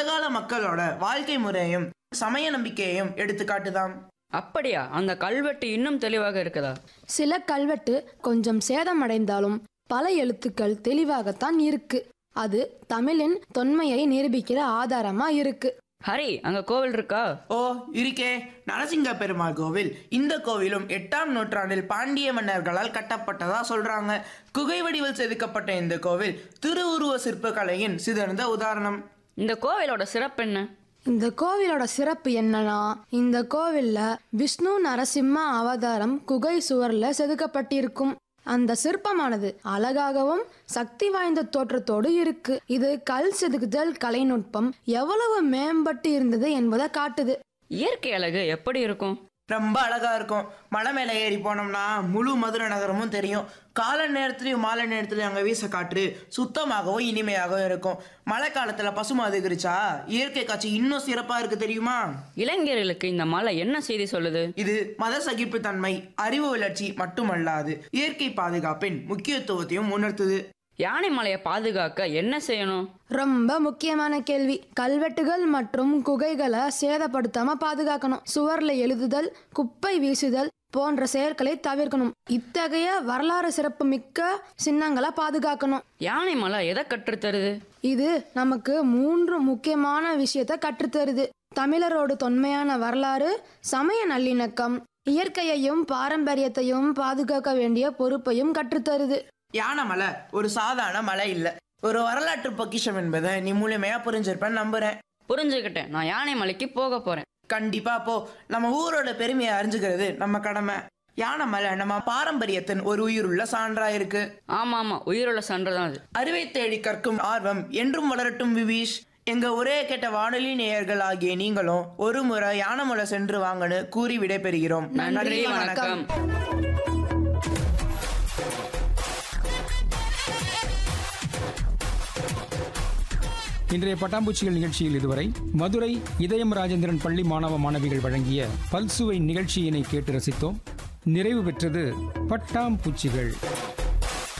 கால மக்களோட வாழ்க்கை முறையும் சமய நம்பிக்கையையும் எடுத்துக்காட்டுதாம் அப்படியா அந்த கல்வெட்டு இன்னும் தெளிவாக இருக்குதா சில கல்வெட்டு கொஞ்சம் சேதமடைந்தாலும் பல எழுத்துக்கள் தெளிவாகத்தான் இருக்கு அது தமிழின் தொன்மையை நிரூபிக்கிற ஆதாரமா இருக்கு ஹரி அங்க கோவில் இருக்கா ஓ இருக்கே நரசிங்க பெருமாள் கோவில் இந்த கோவிலும் எட்டாம் நூற்றாண்டில் பாண்டிய மன்னர்களால் கட்டப்பட்டதா சொல்றாங்க குகை வடிவில் செதுக்கப்பட்ட இந்த கோவில் திருவுருவ சிற்பக்கலையின் சிதறந்த உதாரணம் இந்த கோவிலோட சிறப்பு என்ன இந்த கோவிலோட சிறப்பு என்னன்னா இந்த கோவில்ல விஷ்ணு நரசிம்ம அவதாரம் குகை சுவர்ல செதுக்கப்பட்டிருக்கும் அந்த சிற்பமானது அழகாகவும் சக்தி வாய்ந்த தோற்றத்தோடு இருக்கு இது கல் செதுக்குதல் கலைநுட்பம் எவ்வளவு மேம்பட்டு இருந்தது என்பதை காட்டுது இயற்கை அழகு எப்படி இருக்கும் ரொம்ப அழகா இருக்கும் மலை மேலே ஏறி போனோம்னா முழு மதுரை நகரமும் தெரியும் காலை நேரத்துலையும் மாலை நேரத்துலையும் அங்கே வீச காற்று சுத்தமாகவும் இனிமையாகவும் இருக்கும் மழை காலத்தில் பசுமை அதிகரிச்சா இயற்கை காட்சி இன்னும் சிறப்பாக இருக்கு தெரியுமா இளைஞர்களுக்கு இந்த மலை என்ன செய்தி சொல்லுது இது மத சகிப்புத்தன்மை அறிவு வளர்ச்சி மட்டுமல்லாது இயற்கை பாதுகாப்பின் முக்கியத்துவத்தையும் உணர்த்துது யானை மலையை பாதுகாக்க என்ன செய்யணும் ரொம்ப முக்கியமான கேள்வி கல்வெட்டுகள் மற்றும் குகைகளை சேதப்படுத்தாம பாதுகாக்கணும் சுவர்ல எழுதுதல் குப்பை வீசுதல் போன்ற செயற்களை தவிர்க்கணும் இத்தகைய வரலாறு சிறப்பு மிக்க சின்னங்களை பாதுகாக்கணும் யானை மலை எதை கற்றுத்தருது இது நமக்கு மூன்று முக்கியமான விஷயத்தை கற்றுத்தருது தமிழரோட தொன்மையான வரலாறு சமய நல்லிணக்கம் இயற்கையையும் பாரம்பரியத்தையும் பாதுகாக்க வேண்டிய பொறுப்பையும் கற்றுத்தருது யானை மலை ஒரு சாதாரண மலை இல்லை ஒரு வரலாற்று பொக்கிஷம் என்பதை நீ முழுமையா புரிஞ்சிருப்பேன்னு நம்புறேன் புரிஞ்சுக்கிட்டேன் நான் யானை மலைக்கு போக போறேன் கண்டிப்பா போ நம்ம ஊரோட பெருமையை அறிஞ்சுக்கிறது நம்ம கடமை யானை மலை நம்ம பாரம்பரியத்தின் ஒரு உயிருள்ள சான்றா இருக்கு ஆமா ஆமா உயிருள்ள சண்டை தான் அது அறிவை தேடி கற்கும் ஆர்வம் என்றும் வளரட்டும் விபீஷ் எங்க ஒரே கேட்ட வானொலி நேயர்கள் ஆகிய நீங்களும் ஒரு முறை யானமுலை சென்று வாங்கன்னு கூறி விடைபெறுகிறோம் நன்றி வணக்கம் இன்றைய பட்டாம்பூச்சிகள் நிகழ்ச்சியில் இதுவரை மதுரை இதயம் ராஜேந்திரன் பள்ளி மாணவ மாணவிகள் வழங்கிய பல்சுவை நிகழ்ச்சியினை கேட்டு ரசித்தோம் நிறைவு பெற்றது பட்டாம்பூச்சிகள்